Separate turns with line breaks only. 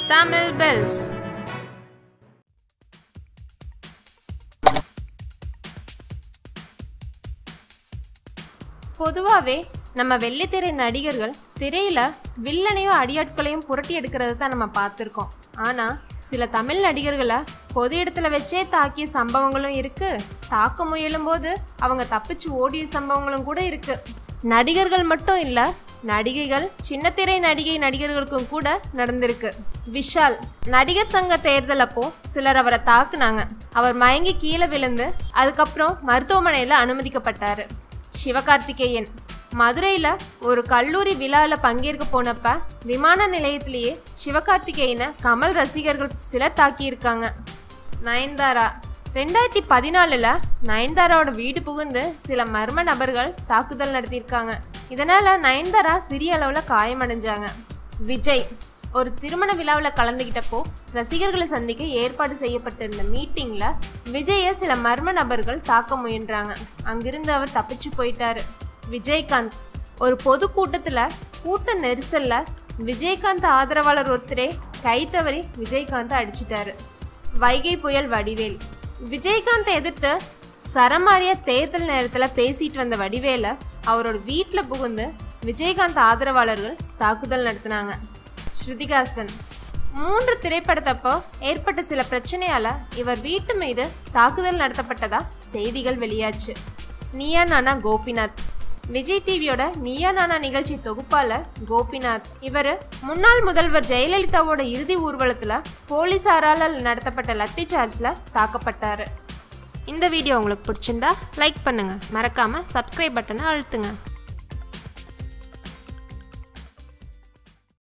Tamil Bells. பொதுவாகவே நம்ம வெள்ளித்திரை நடிகர்கள் திரையில வில்லனையும் அடியாட்களையும் புரட்டி எடுக்கிறது தான் நம்ம பார்த்துருக்கோம் ஆனால் சில தமிழ் நடிகர்களை பொது இடத்துல வச்சே தாக்கிய சம்பவங்களும் இருக்கு தாக்க முயலும் போது அவங்க தப்பிச்சு ஓடிய சம்பவங்களும் கூட இருக்கு நடிகர்கள் மட்டும் இல்ல நடிகைகள் சின்னத்திரை நடிகை நடிகர்களுக்கும் கூட நடந்திருக்கு விஷால் நடிகர் சங்க தேர்தல் அப்போ சிலர் அவரை தாக்குனாங்க அவர் மயங்கி கீழே விழுந்து அதுக்கப்புறம் மருத்துவமனையில் அனுமதிக்கப்பட்டாரு சிவகார்த்திகேயன் மதுரையில் ஒரு கல்லூரி விழாவில் பங்கேற்க போனப்ப விமான நிலையத்திலேயே சிவகார்த்திகேயனை கமல் ரசிகர்கள் சிலர் தாக்கியிருக்காங்க நயன்தாரா ரெண்டாயிரத்தி பதினாலில் நயன்தாராவோட வீடு புகுந்து சில மர்ம நபர்கள் தாக்குதல் நடத்தியிருக்காங்க இதனால் நயன்தாரா சிறிய அளவில் காயமடைஞ்சாங்க விஜய் ஒரு திருமண விழாவில் கலந்துக்கிட்டப்போ ரசிகர்களை சந்திக்க ஏற்பாடு செய்யப்பட்டிருந்த மீட்டிங்கில் விஜயை சில மர்ம நபர்கள் தாக்க முயன்றாங்க அங்கிருந்து அவர் தப்பிச்சு போயிட்டாரு விஜயகாந்த் ஒரு பொது கூட்டத்தில் கூட்ட நெரிசலில் விஜயகாந்த் ஆதரவாளர் ஒருத்தரே கை தவறி விஜயகாந்தை அடிச்சிட்டாரு வைகை புயல் வடிவேல் விஜயகாந்தை எதிர்த்து சரமாரியா தேர்தல் நேரத்தில் பேசிட்டு வந்த வடிவேலை அவரோட வீட்டில் புகுந்து விஜயகாந்த் ஆதரவாளர்கள் தாக்குதல் நடத்தினாங்க ஸ்ருதிகாசன் மூன்று திரைப்படத்தப்போ ஏற்பட்ட சில பிரச்சனையால இவர் வீட்டு மீது தாக்குதல் நடத்தப்பட்டதா செய்திகள் வெளியாச்சு நீயா நானா கோபிநாத் விஜய் டிவியோட நீயா நானா நிகழ்ச்சி தொகுப்பாளர் கோபிநாத் இவர் முன்னாள் முதல்வர் ஜெயலலிதாவோட இறுதி ஊர்வலத்துல போலீசாரால நடத்தப்பட்ட லத்தி சார்ஜ்ல தாக்கப்பட்டாரு இந்த வீடியோ உங்களுக்கு பிடிச்சிருந்தா லைக் பண்ணுங்க மறக்காம சப்ஸ்கிரைப் பட்டனை அழுத்துங்க